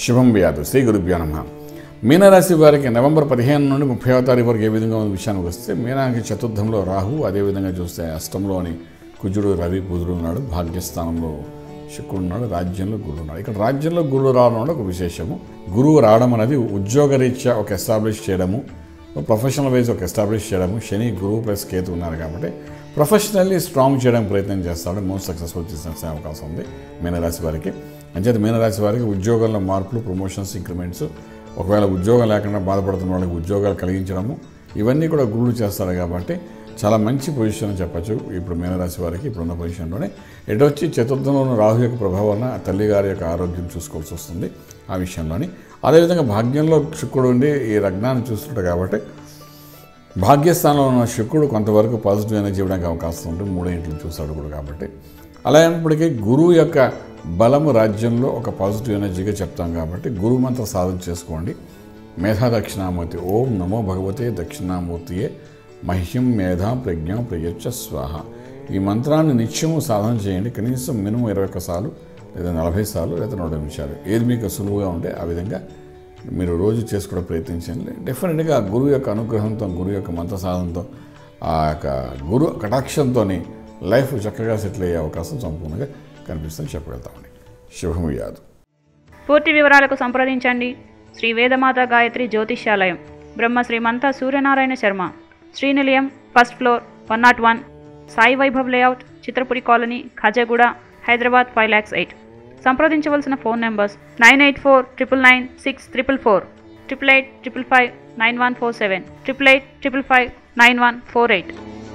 శుభం వ్యాధు శ్రీ గురుభ్యో నమ మీనరాశి వారికి నవంబర్ పదిహేను నుండి ముప్పైవ తారీఖు వరకు ఏ విధంగా ఉన్న విషయానికి వస్తే మీనాకి చతుర్థంలో రాహు అదేవిధంగా చూస్తే అష్టంలోని కుజుడు రవి బుధుడు ఉన్నాడు భాగ్యస్థానంలో శుక్రుడు ఉన్నాడు రాజ్యంలో గురుడు ఉన్నాడు ఇక్కడ రాజ్యంలో గురుడు రావడం అనేది ఒక విశేషము గురువు రావడం అనేది ఉద్యోగరీత్యా ఒక ఎస్టాబ్లిష్ చేయడము ప్రొఫెషనల్ వైజ్ ఒక ఎస్టాబ్లిష్ చేయడము శని గురువు ప్లస్ కేతు ఉన్నారు కాబట్టి ప్రొఫెషనల్లీ స్ట్రాంగ్ చేయడానికి ప్రయత్నం చేస్తాడు మోస్ట్ సక్సెస్ఫుల్ చేసే అవకాశం ఉంది మీనరాశి వారికి అంచేత మీనరాశి వారికి ఉద్యోగాల్లో మార్పులు ప్రమోషన్స్ ఇంక్రిమెంట్స్ ఒకవేళ ఉద్యోగం లేకుండా బాధపడుతున్న వాళ్ళకి ఉద్యోగాలు కలిగించడము ఇవన్నీ కూడా గురువులు చేస్తారు కాబట్టి చాలా మంచి పొజిషన్ అని చెప్పచ్చు ఇప్పుడు మీనరాశి వారికి ఇప్పుడున్న పొజిషన్లోనే ఎటు వచ్చి చతుర్థంలో ఉన్న రాహు యొక్క ప్రభావం తల్లిగారి యొక్క ఆరోగ్యం చూసుకోవాల్సి వస్తుంది ఆ విషయంలోని అదేవిధంగా భాగ్యంలో శుక్రుడు ఉండి ఈ లగ్నాన్ని చూస్తుంటాడు కాబట్టి భాగ్యస్థానంలో ఉన్న శుక్రుడు కొంతవరకు పాజిటివ్ ఎనర్జీ ఇవ్వడానికి అవకాశం ఉంటుంది మూడో ఇంట్లో చూస్తాడు కూడా కాబట్టి అలా అయినప్పటికీ గురువు యొక్క బలము రాజ్యంలో ఒక పాజిటివ్ ఎనర్జీగా చెప్తాం కాబట్టి గురువు మంత్ర సాధన చేసుకోండి మేధా దక్షిణామూర్తి ఓం నమో భగవతే దక్షిణామూర్తియే మహ్యం మేధా ప్రజ్ఞ ప్రయచ్చ స్వాహ ఈ మంత్రాన్ని నిత్యము సాధన చేయండి కనీసం మినిమం ఇరవై ఒక్క సార్లు లేదా నలభై సార్లు లేదా నలభై నిమిషాలు ఏది మీకు సులువుగా ఉంటే ఆ విధంగా మీరు రోజు చేసుకోవడం ప్రయత్నించండి డెఫినెట్గా గురువు యొక్క అనుగ్రహంతో గురువు యొక్క మంత్ర సాధనతో ఆ యొక్క గురు కటాక్షంతో లైఫ్ చక్కగా సెటిల్ అయ్యే అవకాశం సంపూర్ణంగా కనిపిస్తుందని చెప్పగలుగుతామండి శుభం యాదు పూర్తి వివరాలకు సంప్రదించండి Shri Vedamata Gayatri Jyotishyalayam Brahma Srimantha Suryanarayana Sharma Srinilayam first floor one nought one Sai Vaibhav layout Chitrapuri colony Khajaguda Hyderabad five lakhs eight సంప్రదించవలసిన phone numbers nine eight four triple nine six triple four triple eight triple five nine one four seven triple eight triple five nine one four eight